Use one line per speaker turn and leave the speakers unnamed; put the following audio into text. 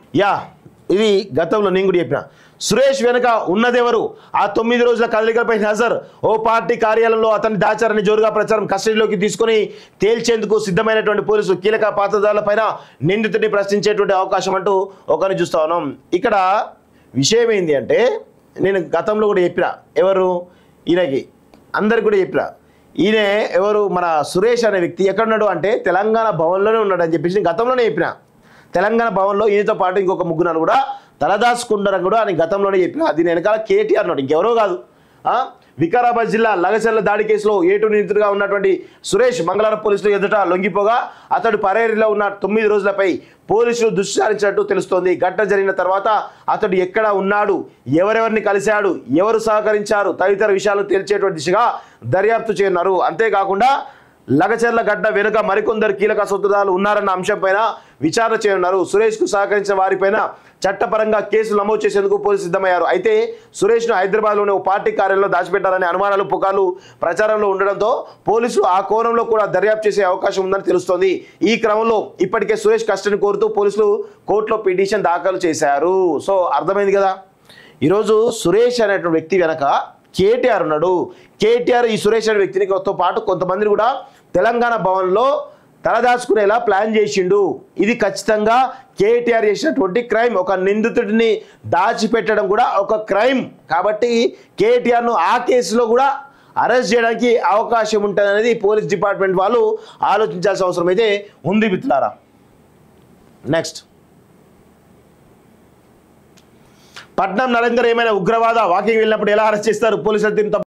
Yeah ఇది గతంలో నేను కూడా చెప్పిన సురేష్ వెనుక ఉన్నదెవరు ఆ తొమ్మిది రోజుల కదలికలపై నజర్ ఓ పార్టీ కార్యాలయంలో అతని దాచారని జోరుగా ప్రచారం కస్టడీలోకి తీసుకొని తేల్చేందుకు సిద్ధమైనటువంటి పోలీసులు కీలక పాత్రదారులపైన నిందితుడిని ప్రశ్నించేటువంటి అవకాశం అంటూ ఒకరిని చూస్తా ఉన్నాం ఇక్కడ విషయం ఏంటి అంటే నేను గతంలో కూడా చెప్పిన ఎవరు ఈయనకి అందరికి కూడా చెప్పిన ఈయన ఎవరు మన సురేష్ అనే వ్యక్తి ఎక్కడున్నాడు అంటే తెలంగాణ భవన్లోనే ఉన్నాడు అని చెప్పేసి నేను గతంలోనే చెప్పిన తెలంగాణ భవన్లో ఈయనతో పాటు ఇంకొక ముగ్గురు కూడా తలదాచుకుంటారని కూడా అని గతంలోనే చెప్పిన అది నేను వెనకాల కేటీఆర్ నాడు ఇంకెవరో కాదు ఆ? వికారాబాద్ జిల్లా లగచర్ల దాడి కేసులో ఏటు నిందితుడిగా ఉన్నటువంటి సురేష్ మంగళవారం పోలీసులు ఎదుట లొంగిపోగా అతడు పరేరిలో ఉన్న తొమ్మిది రోజులపై పోలీసులు దుశ్చారించినట్టు తెలుస్తోంది ఘటన జరిగిన తర్వాత అతడు ఎక్కడ ఉన్నాడు ఎవరెవరిని కలిశాడు ఎవరు సహకరించారు తదితర విషయాలు తేల్చేటువంటి దిశగా దర్యాప్తు చేయనున్నారు అంతేకాకుండా లగచర్ల గడ్డ వెనుక మరికొందరు కీలక సూత్రధారులు ఉన్నారన్న అంశంపైన విచారణ చేయనున్నారు సురేష్ కు సహకరించిన వారిపైన చట్టపరంగా కేసులు నమోదు చేసేందుకు పోలీసు సిద్ధమయ్యారు అయితే సురేష్ ను హైదరాబాద్ లోని ఓ పార్టీ కార్యాలయంలో దాచిపెట్టారనే అనుమానాలు పుకార్లు ప్రచారంలో ఉండడంతో పోలీసులు ఆ కోణంలో కూడా దర్యాప్తు చేసే అవకాశం ఉందని తెలుస్తోంది ఈ క్రమంలో ఇప్పటికే సురేష్ కస్టడీని కోరుతూ పోలీసులు కోర్టులో పిటిషన్ దాఖలు చేశారు సో అర్థమైంది కదా ఈరోజు సురేష్ అనేటువంటి వ్యక్తి వెనక కేటీఆర్ ఉన్నాడు కేటీఆర్ ఈ సురేష్ అనే వ్యక్తిని తో పాటు కొంతమందిని కూడా తెలంగాణ భవన్లో తలదాచుకునేలా ప్లాన్ చేసిండు ఇది ఖచ్చితంగా కేటీఆర్ చేసినటువంటి క్రైమ్ ఒక నిందితుడిని దాచిపెట్టడం కూడా ఒక క్రైమ్ కాబట్టి కేటీఆర్ను ఆ కేసులో కూడా అరెస్ట్ చేయడానికి అవకాశం ఉంటుంది అనేది పోలీస్ డిపార్ట్మెంట్ వాళ్ళు ఆలోచించాల్సిన అవసరం అయితే ఉంది మిత్రులారా నెక్స్ట్ పట్నం నరేందర్ ఏమైనా ఉగ్రవాద వాకింగ్ వెళ్ళినప్పుడు ఎలా అరెస్ట్ చేస్తారు పోలీసులు దీంతో